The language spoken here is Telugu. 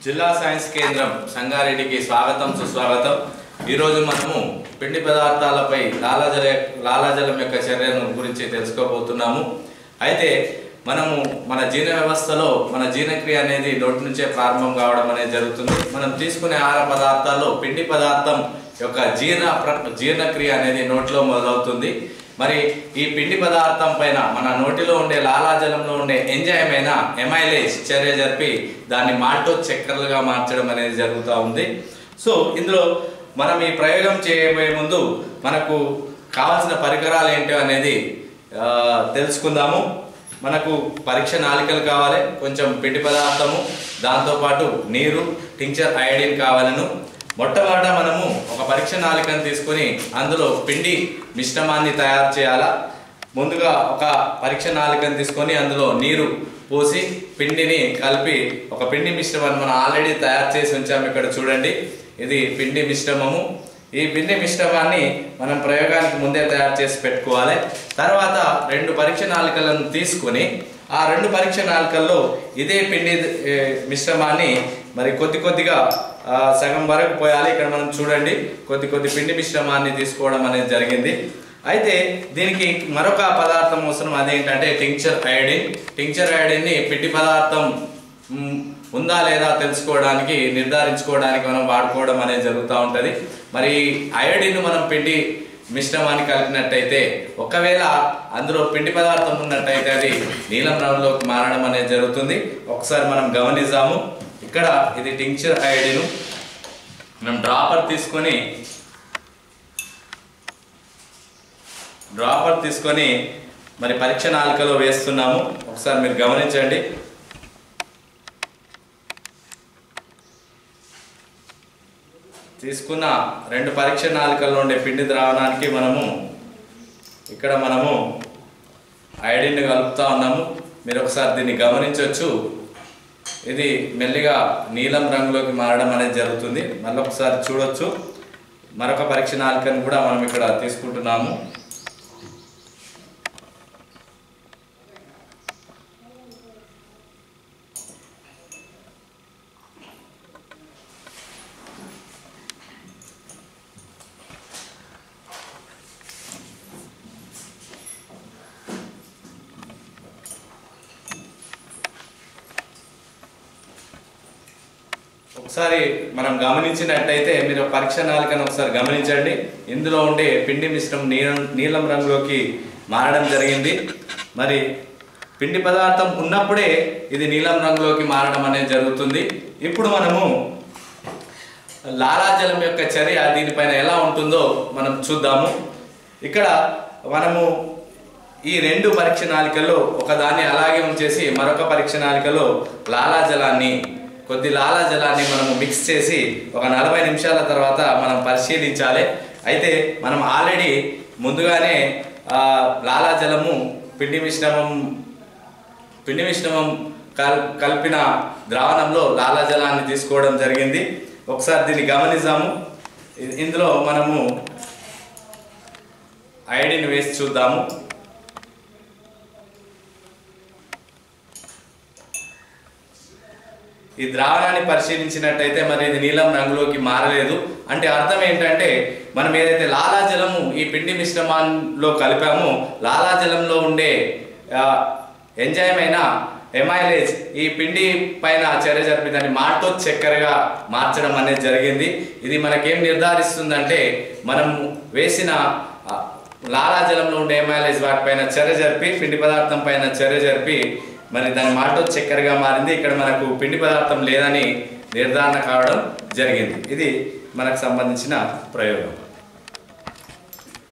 జిల్లా సైన్స్ కేంద్రం సంగారెడ్డికి స్వాగతం సుస్వాగతం ఈరోజు మనము పిండి పదార్థాలపై లాలాజల లాలాజలం యొక్క చర్యను గురించి తెలుసుకోబోతున్నాము అయితే మనము మన జీర్ణ వ్యవస్థలో మన జీర్ణక్రియ అనేది నోటి నుంచే ప్రారంభం కావడం అనేది జరుగుతుంది మనం తీసుకునే ఆహార పదార్థాల్లో పిండి పదార్థం యొక్క జీర్ణ ప్ర- జీర్ణక్రియ అనేది నోట్లో మొదలవుతుంది మరి ఈ పిండి పదార్థం పైన మన నోటిలో ఉండే లాలాజలంలో ఉండే ఎంజైమ్ అయిన ఎమైలేజ్ చర్య జరిపి దాన్ని మాల్టో చక్కెరలుగా మార్చడం అనేది జరుగుతూ ఉంది సో ఇందులో మనం ఈ ప్రయోగం చేయబోయే ముందు మనకు కావాల్సిన పరికరాలు ఏంటో అనేది ఆ, తెలుసుకుందాము మనకు పరీక్ష నాలికలు కావాలి కొంచెం పిండి పదార్థము దాంతోపాటు నీరు టింక్చర్ అయోడిన్ కావాలను మొట్టమొదట మనము ఒక పరీక్ష నాలికను తీసుకొని అందులో పిండి మిశ్రమాన్ని తయారు చేయాలా ముందుగా ఒక పరీక్ష నాలికను తీసుకొని అందులో నీరు పోసి పిండిని కలిపి ఒక పిండి మిశ్రమాన్ని మనం ఆల్రెడీ తయారు చేసి ఉంచాము ఇక్కడ చూడండి ఇది పిండి మిశ్రమము ఈ పిండి మిశ్రమాన్ని మనం ప్రయోగానికి ముందే తయారు చేసి పెట్టుకోవాలి తర్వాత రెండు పరీక్ష నాలికలను తీసుకొని ఆ రెండు పరీక్ష నాలికల్లో ఇదే పిండి ఏ, మిశ్రమాన్ని మరి కొద్ది కొద్దిగా ఆ, సగం వరకు పోయాలి ఇక్కడ మనం చూడండి కొద్ది కొద్ది పిండి మిశ్రమాన్ని తీసుకోవడం అనేది జరిగింది అయితే దీనికి మరొక పదార్థం అవసరం అదేంటంటే టింక్చర్ అయోడిన్ టింక్చర్ అయోడిన్ని పిండి పదార్థం మ్, ఉందా లేదా తెలుసుకోవడానికి నిర్ధారించుకోవడానికి మనం వాడుకోవడం అనేది జరుగుతూ ఉంటుంది మరి అయోడిన్ మనం పిండి మిశ్రమాన్ని కలిపినట్టయితే ఒకవేళ అందులో పిండి పదార్థం ఉన్నట్టయితే అది నీలం రంగులోకి మారడం అనేది జరుగుతుంది ఒకసారి మనం గమనిద్దాము ఇక్కడ ఇది టింక్చర్ అయోడిన్ మనం డ్రాపర్ తీసుకొని డ్రాపర్ తీసుకొని మరి పరీక్ష నాలుకలో వేస్తున్నాము ఒకసారి మీరు గమనించండి తీసుకున్న రెండు పరీక్ష నాలుకల్లో ఉండే పిండి ద్రావణానికి మనము ఇక్కడ మనము ఐడిన్ కలుపుతా ఉన్నాము మీరు ఒకసారి దీన్ని గమనించవచ్చు ఇది మెల్లిగా నీలం రంగులోకి మారడం అనేది జరుగుతుంది మళ్ళీ ఒకసారి చూడొచ్చు మరొక పరీక్ష నాలుకని కూడా మనం ఇక్కడ తీసుకుంటున్నాము ఒకసారి మనం గమనించినట్టయితే మీరు పరీక్ష నాలికను ఒకసారి గమనించండి ఇందులో ఉండే పిండి మిశ్రమం నీలం నీలం రంగులోకి మారడం జరిగింది మరి పిండి పదార్థం ఉన్నప్పుడే ఇది నీలం రంగులోకి మారడం అనేది జరుగుతుంది ఇప్పుడు మనము లాలాజలం యొక్క చర్య దీనిపైన ఎలా ఉంటుందో మనం చూద్దాము ఇక్కడ మనము ఈ రెండు పరీక్ష నాలికల్లో ఒకదాన్ని అలాగే ఉంచేసి మరొక పరీక్ష నాలికలో లాలాజలాన్ని కొద్ది లాలాజలాన్ని మనము మిక్స్ చేసి ఒక నలభై నిమిషాల తర్వాత మనం పరిశీలించాలి అయితే మనం ఆల్రెడీ ముందుగానే ఆ, లాలాజలము పిండి మిశ్రమం పిండి మిశ్రమం కల్ కలిపిన ద్రావణంలో లాలాజలాన్ని తీసుకోవడం జరిగింది ఒకసారి దీన్ని గమనిద్దాము ఇ- ఇందులో మనము ఐడిని వేసి చూద్దాము ఈ ద్రావణాన్ని పరిశీలించినట్టయితే మరి ఇది నీలం రంగులోకి మారలేదు అంటే అర్థం ఏంటంటే మనం ఏదైతే లాలాజలము ఈ పిండి మిశ్రమాల్లో కలిపామో లాలాజలంలో ఉండే ఆ, ఎంజైమ్ అయిన ఎమైలేజ్ ఈ పిండి పైన చర్య జరిపి దాన్ని మాటో చక్కెరగా మార్చడం అనేది జరిగింది ఇది మనకేం నిర్ధారిస్తుందంటే మనం వేసిన ఆ, లాలాజలంలో ఉండే ఎమైలేజ్ వాటిపైన చర్య జరిపి పిండి పదార్థం పైన చర్య జరిపి మరి దాని మాటో చక్కెరగా మారింది ఇక్కడ మనకు పిండి పదార్థం లేదని నిర్ధారణ కావడం జరిగింది ఇది మనకు సంబంధించిన ప్రయోగం